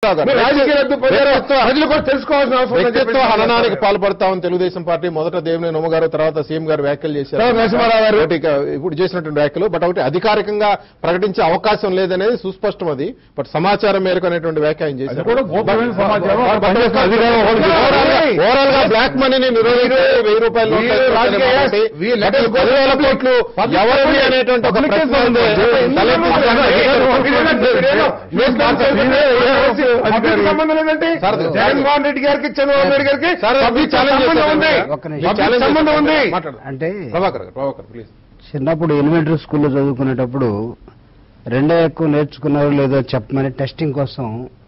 వెంకట్రావు గారు మీరు రాజకీయ లబ్ధి పొందారు. వ్యక్తిత్వ- ప్రజలు కూడా తెలుసుకోవాల్సిన అవసరం ఉందని వ్యక్తిత్వ చెప్పేసి హననానికి పాల్పడతామని తెలుగుదేశం పార్టీ మొదట దేవినేని ఉమ్మ గారు తర్వాత సీఎం గారు వ్యాఖ్యలు చేశారు తర్వాత నరసింహారావు గారు. ఒకటి ఇక ఇప్పుడు చేసినటువంటి వ్యాఖ్యలు బట్ ఒకటి అధికారికంగా ప్రకటించే అవకాశం లేదనేది సుస్పష్టం అది బట్ సమాచారం మేరకు అనేటువంటి వ్యాఖ్య ఆయన చేశారు కూడా గోప్యమైన సమాచారం. బట్ బట్ బట్ అధికారం ఒకటి ఓవరాల్ గా- ఓవరాల్ గా బ్లాక్ మనీని నిరోధించే వెయ్యి రూపాయల నోట్లు వీళ్ళు రాజకీయ- కాబట్టి వీళ్ళు బట్ ఈ పదివేల కోట్లు పబ్లిక్ ఎవరివి అనేటువంటి ఒక పబ్లిక్ ప్రశ్న ఉంది. పబ్లిక్ సంబంధం లేదంటే సార్, జగన్మోహన్ రెడ్డి గారికి చంద్రబాబు నాయుడు గారికి సార్, పబ్లిక్ ఛాలెంజ్ సంబంధం చేశారు. ఉంది ఒక్క నిమిషం. ఈ పబ్లిక్ ఛాలెంజ్ సంబంధం ఉంది మాట్లాడు అంటే ప్రభాకర్ గారు, ప్రభాకర్ ప్లీజ్ చిన్నప్పుడు ఎలిమెంటరీ స్కూల్లో చదువుకునేటప్పుడు రెండో ఎక్కువ నేర్చుకున్నారో లేదో చెప్పమని టెస్టింగ్ కోసం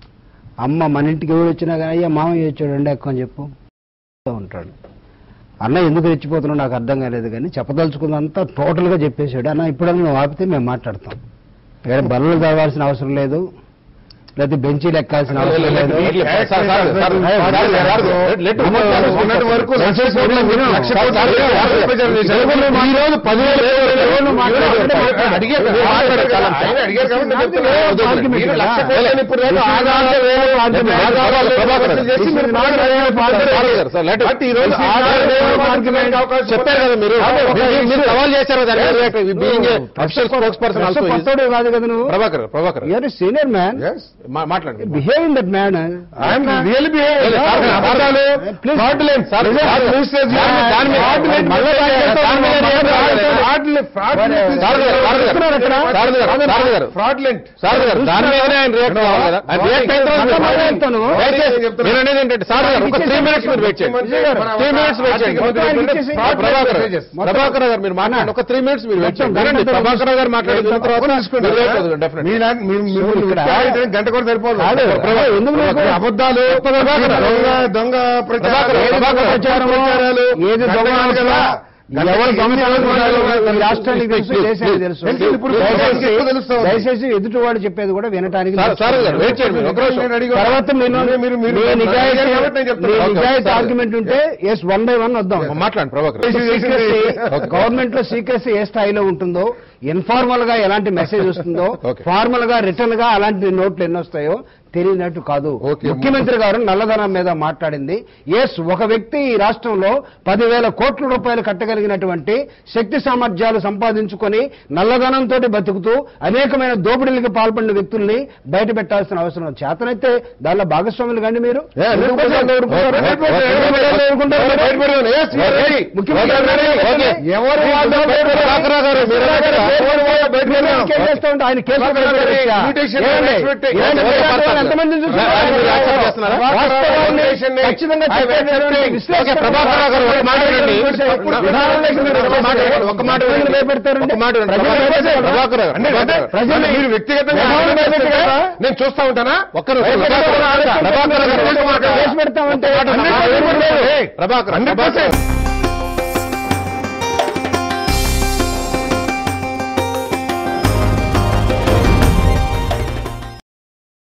అమ్మ మన ఇంటికి ఎవరు వచ్చినా కానీ అయ్యా మామయ్య వచ్చాడు రెండో ఎక్కువ అని చెప్పు ఉంటాడు అన్న ఎందుకు రెచ్చిపోతున్నావు నాకు అర్థం కాలేదు కానీ చెప్పదలుచుకున్నంతా టోటల్ గా చెప్పేశాడు అన్న ఇప్పుడన్నా నువ్వు ఆపితే మేము మాట్లాడతాం ఇక్కడ బల్లలు చదవాల్సిన అవసరం లేదు లేకపోతే బెంచీలు ఎక్కాల్సిన అవసరం లేదు sir, sir, sir, sir, sir, sir, let- ఉన్నటి వరకు లక్ష కోట్ల విను. లక్ష కోట్ల ప్రచారం చేశారు. ఈ రోజు పదివేల ఎవరు మాట్లాడారు? అడిగారు మీరు మాట్లాడారు చాలా. ఆయన అడిగారు కాబట్టి నేను చెప్తున్నా. లేదు, మీరు లేదు. లక్ష కోట్లని ఇప్పుడు రేపు ఆధారాలు లేవు, ఆధారాలు ఆధారాలు లేవు, ప్రభాకర్ ఖర్చు చేసి మీరు సార్, మాట్లాడారు. సార్, సార్, let- బట్ ఈ రోజు సార్, ఆధారాలు లేవు, సార్, ఆర్గ్యుమెంట్ అవకాశం చెప్పారు కదా మీరు అవును, ఒక మీరు- మీరు issue. సవాల్ చేశారు దాని మీద being official spokesperson also కొత్తోడు కాదు కదా నువ్వు Prabhakar Prabhakar you are senior man Yes. మా- మాట్లాడండి behave in that man I'm really behaving. Sir, sir, అబద్ధాలు, Please. fraudulent. సార్, నిజం, సార్, administration, దాని- దాని మీద- fraudulent మళ్ళా దాని మీద- దాని మీద ఏం రాలేదు. fraudulent, fraudulent. సార్ గారు, సార్ గారు, సార్ గారు, సార్ గారు. fraudulent. సార్ గారు దాని మీదనే ఆయన రియాక్ట్ అవ్వాలి కదా ఆయన రియాక్ట్ అయిన తర్వాత మీరు మాట్లాడతాను. దయచేసి మీరు అనేది ఏంటంటే సార్ గారు ఒక త్రీ మినిట్స్ మీరు వెయిట్ చేయండి త్రీ మినిట్స్ వెయిట్ చేయండి ప్రభాకర్ ప్రభాకర్ గారు మీరు మాట్లాడండి ఒక త్రీ మినిట్స్ మీరు వెయిట్ చేయండి వినండి ప్రభాకర్ గారు మాట్లాడిన తర్వాత మీరు రేపు వద్దు, definitely. మీ నాకు- మీరు- మీరు- మీరు ఇక్కడ- క్యారెక్టర్ గంట కూడా సరిపోదు కాదు. ప్రభాకర్, ఎందుకు ప్రభాకర్, లేదు? అబద్ధాలు దొంగ దొంగ ప్రచారాలు ప్రభాకర్, ప్రభాకర్ ప్రచారము, ప్రచారాలు, ఏది దొంగ గంటలు కదా. ఎవరు దొంగ గంటలు ఈ రాష్ట్రానికి తెలుసు దేశానికి తెలుసు తెలుసు, ఇప్పుడు దయచేసి ఎక్కువ తెలుస్తుంది. దయచేసి ఎదుటివాడు చెప్పేది కూడా వినటానికి సార్ సార్ గారు వెయిట్ చేయండి మీరు ఒక నిమిషం. నేను అడిగా- తర్వాత మీరు మీరు- మీరు- మీరు- మీ నిజాయితీ అడిగారు కాబట్టి నేను చెప్తున్నా. మీ ఓకే, నిజాయితీ సరే. ఆర్గ్యుమెంట్ ఉంటే ఎస్ వన్ బై వన్ వద్దాం మాట్లాడండి ప్రభాకర్ ఓకే. గవర్నమెంట్ లో సీక్రెసీ ఏ స్థాయిలో ఉంటుందో ఇన్ఫార్మల్ గా ఎలాంటి మెసేజ్ వస్తుందో ఓకే. ఫార్మల్ గా రిటర్న్ గా అలాంటి నోట్లు ఎన్ని వస్తాయో తెలియనట్టు కాదు ఓకే. ముఖ్యమంత్రి గారు నల్లధనం మీద మాట్లాడింది ఎస్ ఒక వ్యక్తి ఈ రాష్ట్రంలో పదివేల కోట్ల రూపాయలు కట్టగలిగినటువంటి శక్తి సామర్థ్యాలు సంపాదించుకొని నల్లధనంతో బతుకుతూ అనేకమైన దోపిడీలకు పాల్పడిన వ్యక్తుల్ని బయట పెట్టాల్సిన అవసరం చేతనైతే దానిలో భాగస్వాములు కానీ మీరు ఏ, హండ్రెడ్ పర్సెంట్ ఊరుకుంటారు. హండ్రెడ్ పర్సెంట్ ఊరుకుంటారు. Hundred percent. Yes, we are ready. ముఖ్యమంత్రి ఓకే, గారు ఓకే. ఎవరు వాదం బయట ప్రభాకర్ గారు, మీరు అడగరా? ఎవరు వాదం బయట పెడదాం. కేసు వేస్తూ ఉంటే ఆయన కేసు ప్రభాకర్ గారు, పెట్టారు. invitation ఏమండి? respect. ఏమండి? ఓకే, వేరే పర్లేదు. ఎంతమందిని చూస్తున్నారు? ఆయన మీరు యాక్సెప్ట్ చేస్తున్నారా? వాస్తవాన్ని Invitation-ని ఖచ్చితంగా I will చెప్పేటువంటి accept. విశ్లేషణ ఓకే, ప్రభాకర్ రావు గారు ఒక మాట వినండి. విధానాలకు మీరు ఒక మాట వినండి. ఒక మాట వినండి. ప్రజలు భయపెడతారండి. ఒక మాట వినండి. ప్రజలు భయపెడతారు. ప్రభాకర్ గారు, అంటే ప్రభాకర్ గారు. ప్రజలు మీరు వ్యక్తిగతంగా ఎవరు భయపెట్టరా? నేను చూస్తా ఉంటానా ఒక్క నిమిషం. ప్రభాకర్ గారు, ప్రభాకర్ గారు, కేసు పెడతామంటే ఒక్క మాట వినండి. Hundred percent. Prabhakar hundred Prabhakar percent.